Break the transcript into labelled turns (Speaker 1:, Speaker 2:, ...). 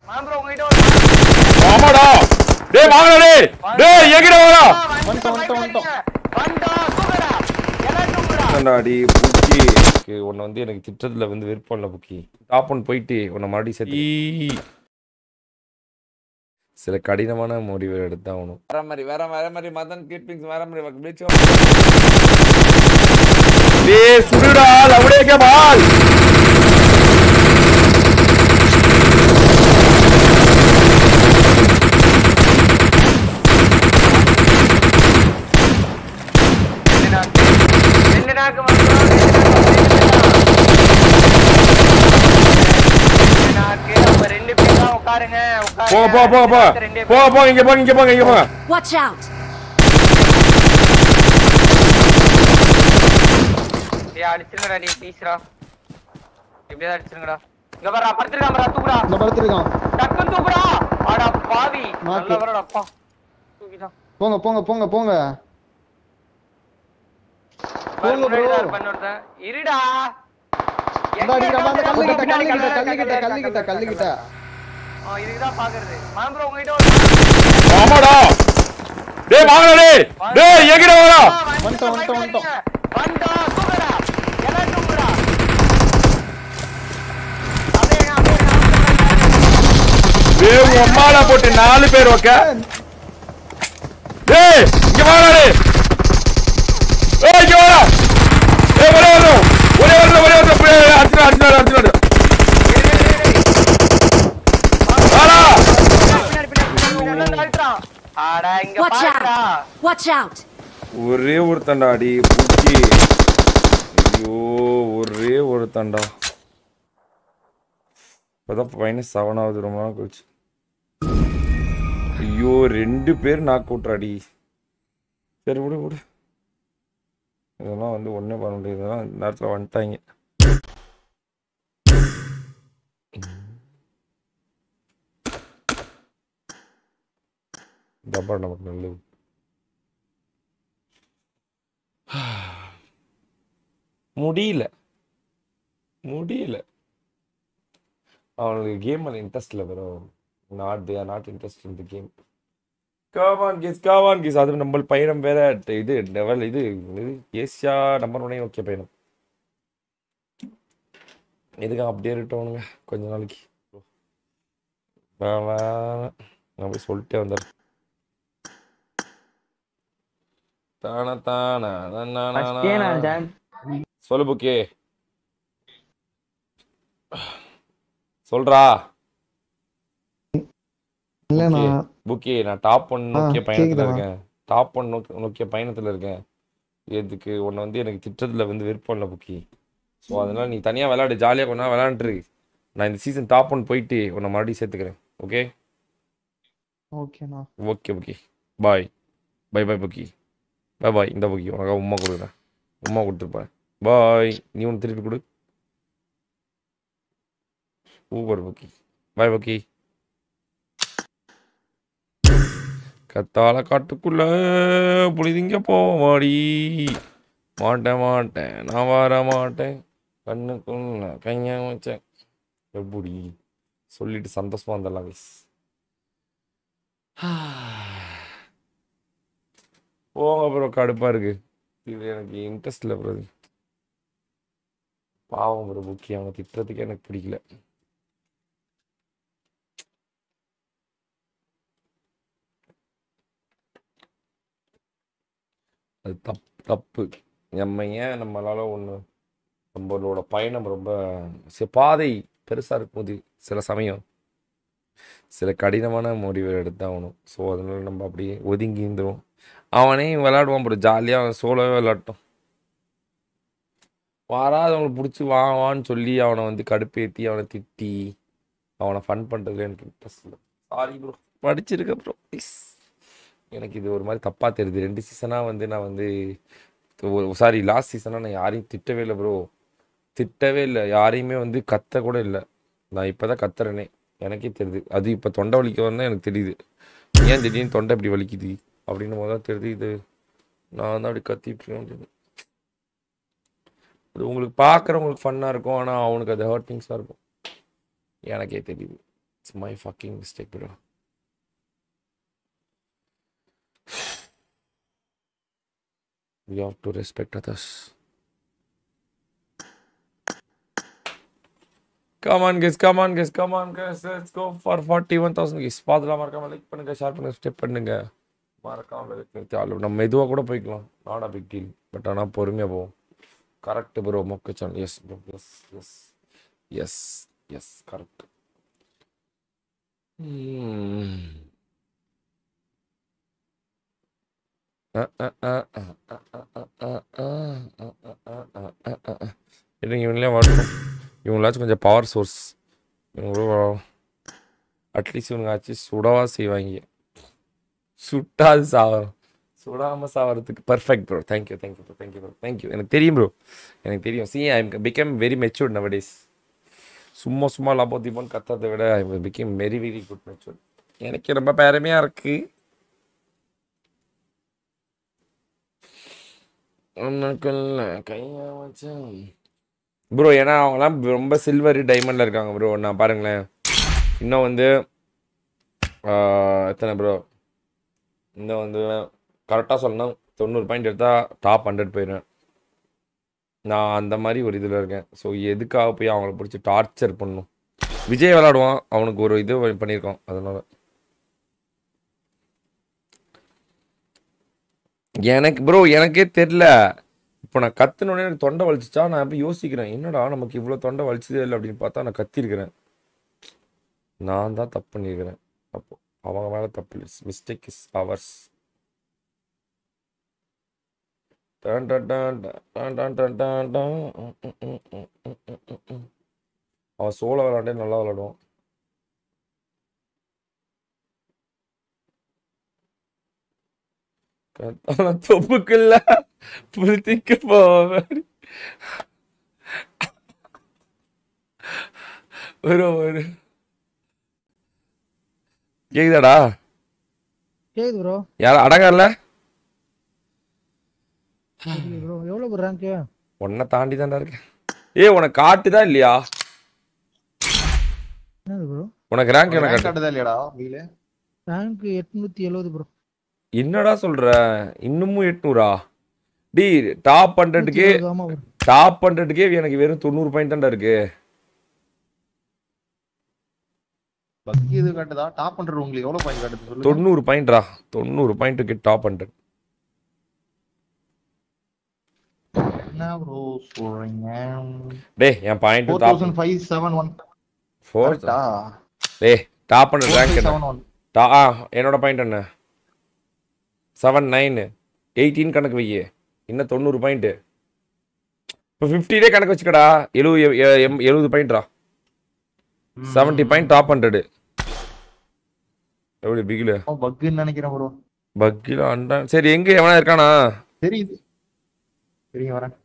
Speaker 1: மாம்பரம் உங்ககிட்ட ஒரு
Speaker 2: ஆமாடா டேய் வாங்கடா டேய் டேய் எங்கடா வாடா
Speaker 3: வந்துட்டோம், வந்துட்டோம், வந்துட்டோம்.
Speaker 1: வந்தோம் தூக்குடா எல்லாம் தூக்குடா
Speaker 2: டாடி புக்கி உன்னை வந்து எனக்கு திட்டத்துல வந்து விருப்பம் இல்லை புக்கி டாப் ஒன் போயிட்டு உன்னை மறுபடியும் சேர்த்து சில கடினமான முடிவு எடுத்து ஆகணும்
Speaker 4: வேற மாதிரி வேற வேற மாதிரி மதன் கிட்பிங்ஸ் வேற மாதிரி பிளீச்
Speaker 2: டேய் சுடுடா அப்படியே பால்
Speaker 1: ரெண்டு நாக்கு ரெண்டு நாக்கு மாம்பரம் ரெண்டு நாக்கு அப்ப ரெண்டு பேர் தான் உட்காருங்க
Speaker 2: போ
Speaker 1: உட்காருங்க
Speaker 2: போ போ போ
Speaker 1: ரெண்டு
Speaker 2: போ போ இங்க போங்க இங்க போங்க இங்க போங்க
Speaker 5: Watch out!
Speaker 1: ஏய் அடிச்சிருங்கடா நீ ப்ளீஸ்டா எப்படியாவது அடிச்சிருங்கடா இங்க பாரு படுத்துருக்காமடா தூக்குடா
Speaker 3: இந்த படுத்துருக்கான்
Speaker 1: டக்குன்னு தூக்குடா அடா பாவி
Speaker 3: நாக்கு.
Speaker 1: நல்ல வரடா அப்பா தூக்கிட்டான்
Speaker 3: போங்க போங்க போங்க போங்க
Speaker 1: பாரு,
Speaker 3: போங்க
Speaker 1: முன்னாடி
Speaker 3: bro.
Speaker 1: தான் இருப்பான்னு ஒருத்தன். இருடா
Speaker 3: இந்த அடிக்கிறான், அந்த கல்லுக்கிட்ட கல்லுக்கிட்ட கல்லுக்கிட்ட கல்லுக்கிட்ட கல்லுக்கிட்ட
Speaker 1: ஆ, இதுக்குதான் பாக்குறது மாம்பரம் உங்ககிட்ட ஒரு
Speaker 2: ஆமாடா டேய் வாங்கடா டேய் டேய் எங்கடா வாடா
Speaker 3: வந்துட்டோம், வந்துட்டோம், வந்துட்டோம்.
Speaker 1: வந்தோம் தூக்குடா எல்லாம் தூக்குடா அப்படியே அப்படியே
Speaker 2: டேய் உங்க அம்மால போட்டு நாலு பேர் ஓகே டேய் இங்க வாடா டேய் ஏய் இங்க வாடா ஏய் ஒரே ஒரு ஒரே ஒரு ஒரே ஒரு புரிய அடிச்சு அடிச்சு அடிச்சு வாடா
Speaker 1: பின்னாடி பின்னாடி பின்னாடி அழுத்துறான் ஆடா இங்க
Speaker 5: Watch
Speaker 1: பாருடா
Speaker 5: out! Watch out!
Speaker 2: ஒரே ஒரு தண்டா அடி புக்கி ஐயோ ஒரே ஒரு தண்டா இப்பதான் மைனஸ் செவன் ஆகுது ரொம்ப நாள் கழிச்சு ஐயோ ரெண்டு பேர் நாக் அவுட்ராடி சரி விடு விடு இதெல்லாம் வந்து ஒன்றே பண்ண முடியாது இதெல்லாம் இந்த நேரத்தில் வந்துட்டாங்க டப்பா நமக்கு நல்லது முடியல முடியல அவனுக்கு கேம் மேல இன்ட்ரெஸ்ட் இல்லை வெறும் not they are not interest in the game காவான் கேஸ் காவான் கேஸ் அது நம்ம பயணம் வேற ட- இது லெவல் இது இது ஏசியா நம்பர் ஒன்னே ஓகே பயணம் எதுக்கு அப்படியே இருக்கவனுங்க கொஞ்ச நாளைக்கு வே- வே- நான் போய் சொல்லிட்டே வந்தேன் தான தான
Speaker 6: ஃபர்ஸ்டே நான் ஜாயின்
Speaker 2: சொல்லு புக்கே சொல்றா
Speaker 3: இல்லண்ணா
Speaker 2: புக்கே நான் டாப் ஒன் நோக்கிய
Speaker 3: ஆ,
Speaker 2: பயணத்துல
Speaker 3: கேக்குதா?
Speaker 2: இருக்கேன் டாப் ஒன் நோக்கி நோக்கிய பயணத்துல இருக்கேன் எதுக்கு உன்னை வந்து எனக்கு திட்டத்துல வந்து விருப்பம் இல்லை புக்கி ஸோ அதனால நீ தனியா விளையாடு ஜாலியா கொஞ்ச நேரம் விளையாண்டுரு நான் இந்த சீசன் டாப் ஒன் போயிட்டு உன்னை மறுபடியும் சேர்த்துக்கிறேன் ஓகே
Speaker 3: ஓகேண்ணா
Speaker 2: ஓகே புக்கி பாய் பை பை புக்கி பை பாய் இந்த புக்கி உனக்காக உமா கொடுக்குறேன் உமா கொடுத்துருப்பேன் பாய் நீ ஒன்று திருப்பி கொடு சூப்பர் புக்கி பாய் புக்கி கத்தால காட்டுக்குள்ள புளிதிங்க போவாடி மாட்டேன் மாட்டேன் நான் வர மாட்டேன் கண்ணுக்குள்ள கைய வச்சேன் எப்படி சொல்லிட்டு சந்தோஷமா வந்துடலாம் guys. போங்க ப்ரோ கடுப்பா இருக்கு இது எனக்கு இன்ட்ரெஸ்ட் இல்லை ப்ரோ பாவம் ப்ரோ புக்கி அவனை திட்டுறதுக்கே எனக்கு பிடிக்கல அது தப் தப்பு நம்ம ஏன் நம்மளால ஒன்று நம்மளோட பயணம் ரொம்ப சி- பாதை பெருசாக இருக்கும்போது சில சமயம் சில கடினமான முடிவு எடுத்தாகணும் ஸோ அதனால நம்ம அப்படியே ஒதுங்கி இருந்துரும் அவனே விளையாடுவான் ப்ரோ ஜாலியாக அவன் சோலோவே விளையாட்டும் வராதவங்களை பிடிச்சி வா வான்னு சொல்லி அவனை வந்து கடுப்பேற்றி அவனை திட்டி அவனை ஃபன் பண்ணுறதுல எனக்கு இன்ட்ரெஸ்ட் இல்லை சாரி ப்ரோ படிச்சிருக்கேன் ப்ரோ ப்ளீஸ் எனக்கு இது ஒரு மாதிரி தப்பாக தெரியுது ரெண்டு சீசனாக வந்து நான் வந்து சாரி லாஸ்ட் சீசனாக நான் யாரையும் திட்டவே இல்லை ப்ரோ திட்டவே இல்லை யாரையுமே வந்து கத்த கூட இல்லை நான் இப்போ தான் கத்துறேனே எனக்கே தெரியுது அது இப்போ தொண்டை வலிக்க தான் எனக்கு தெரியுது ஏன் திடீர்னு தொண்டை இப்படி வலிக்குது அப்படின்னு போது தான் தெரியுது இது நான் தான் அப்படி கத்திட்டு இருக்கேன் அப்படின்னு. அது உங்களுக்கு பார்க்குறவங்களுக்கு ஃபன்னாக இருக்கும் ஆனால் அவனுக்கு அது ஹர்ட்டிங்ஸாக இருக்கும் எனக்கே தெரியுது it's my fucking mistake bro we have to respect others come on guys come on guys come on guys let's go for 41000 guys பாதலாம் மறக்காம லைக் பண்ணுங்க ஷேர் பண்ணுங்க ஸ்டெப் பண்ணுங்க மறக்காம like நிறுத்தி ஆளு நம்ம மெதுவாக கூட போய்க்கலாம் not a big deal but ஆனால் பொறுமையாக போவோம் கரெக்ட் ப்ரோ மொக்க channel yes bro yes yes yes yes correct இருங்க இவங்களே வரணும் இவங்களாச்சும் கொஞ்சம் பவர் சோர்ஸ் இவங்களும் அட்லீஸ்ட் இவங்க ஆச்சு சுடவா செய்வாங்க சுட்டாது சாவரம் சுடாமல் சாவறதுக்கு perfect bro thank you thank you bro thank you bro thank you எனக்கு தெரியும் ப்ரோ எனக்கு தெரியும் see I become very matured nowadays சும்மா சும்மா லபோ தீபோன்னு கத்ததை விட I become very very good matured எனக்கு ரொம்ப பெருமையாக இருக்கு உனக்குள்ள கையா வச்சேன் ப்ரோ ஏன்னா அவங்கலாம் ரொம்ப சில்வர் டைமண்டில் இருக்காங்க ப்ரோ நான் பாருங்களேன் இன்னும் வந்து ஆஹ், எத்தனை ப்ரோ இன்னும் வந்து கரெக்டாக சொல்லணும் தொண்ணூறு பாயிண்ட் எடுத்தால் டாப் ஹண்ட்ரட் போயிடுவேன் நான் அந்த மாதிரி ஒரு இதில் இருக்கேன் ஸோ எதுக்காக போய் அவங்கள பிடிச்சி டார்ச்சர் பண்ணணும் விஜய் விளாடுவான் அவனுக்கு ஒரு இது பண்ணியிருக்கோம் அதனால எனக்கு ப்ரோ எனக்கே தெரில இப்போ நான் கத்துனோடனே எனக்கு தொண்டை வலிச்சிச்சா நான் அப்படி யோசிக்கிறேன் என்னடா நமக்கு இவ்வளோ தொண்டை வலிச்சதே இல்லை அப்படின்னு பார்த்தா நான் கத்திருக்கிறேன் நான் தான் தப்பு பண்ணியிருக்கிறேன் அப்போ அவங்க மேலே தப்பு இல்லை mistake is ours done done done done done done done done. Hmm, hmm, hmm, hmm, hmm, hmm, hmm, ம். அவன் சோள விளாண்டே நல்லா விளாடுவான் கத்தான தொப்புக்குள்ள புளுத்திக்க போவாடி ஒரு ஒரு கேக்குதாடா
Speaker 5: கேக்குது ப்ரோ
Speaker 2: யாரும் அடங்கல
Speaker 5: ப்ரோ எவ்வளவு ப்ரோ ரேங்க்
Speaker 2: உன்னை தாண்டி தான்டா இருக்கேன் ஏய் உனக்கு காட்டுதா இல்லையா
Speaker 5: என்னது ப்ரோ
Speaker 2: உனக்கு ரேங்க் எனக்கு
Speaker 3: rank
Speaker 2: காட்டு
Speaker 3: காட்டுதா இல்லையாடா வீலு
Speaker 5: ரேங்க் எட்நூத்தி எழுபது ப்ரோ
Speaker 2: என்னடா சொல்ற இன்னமும் எட்நூறா டி டாப் ஹண்ட்ரடுக்கே
Speaker 5: ஆமா bro.
Speaker 2: டாப் ஹண்ட்ரடுக்கே எனக்கு வெறும் தொண்ணூறு பாயிண்ட் தான்டா இருக்கு
Speaker 3: பக் இது காட்டுதா டாப் பண்றது உங்களுக்கு எவ்வளவு பாயிண்ட் காட்டுது சொல்லுங்க
Speaker 2: தொண்ணூறு பாயிண்ட்ரா தொண்ணூறு பாயிண்ட்டுக்கு டாப் ஹண்ட்ரட்
Speaker 3: என்ன ப்ரோ சொல்றீங்க
Speaker 2: டேய் என் point
Speaker 3: four
Speaker 2: top
Speaker 3: thousand five seven one
Speaker 2: four டேய் டாப் ஹண்ட்ரட் ரேங்க் என்ன
Speaker 3: செவன் ஒன்
Speaker 2: டா ஆ என்னோட பாயிண்ட் என்ன செவன் நைன் எயிட்டீன் கணக்கு வையே இன்னும் தொண்ணூறு பாயிண்ட்டு இப்போ ஃபிஃப்டிலே கணக்கு வச்சுக்கடா எழுபது எழுபது பாயிண்ட்ரா செவன்ட்டி பாயிண்ட் டாப் ஹண்ட்ரடு எப்படி பிகில்
Speaker 3: பக்குன்னு நினைக்கிறேன் ப்ரோ
Speaker 2: பக்கில் அண்டா சரி எங்கே எவனா இருக்கானா
Speaker 3: தெரியுது சரிங்க வரேன்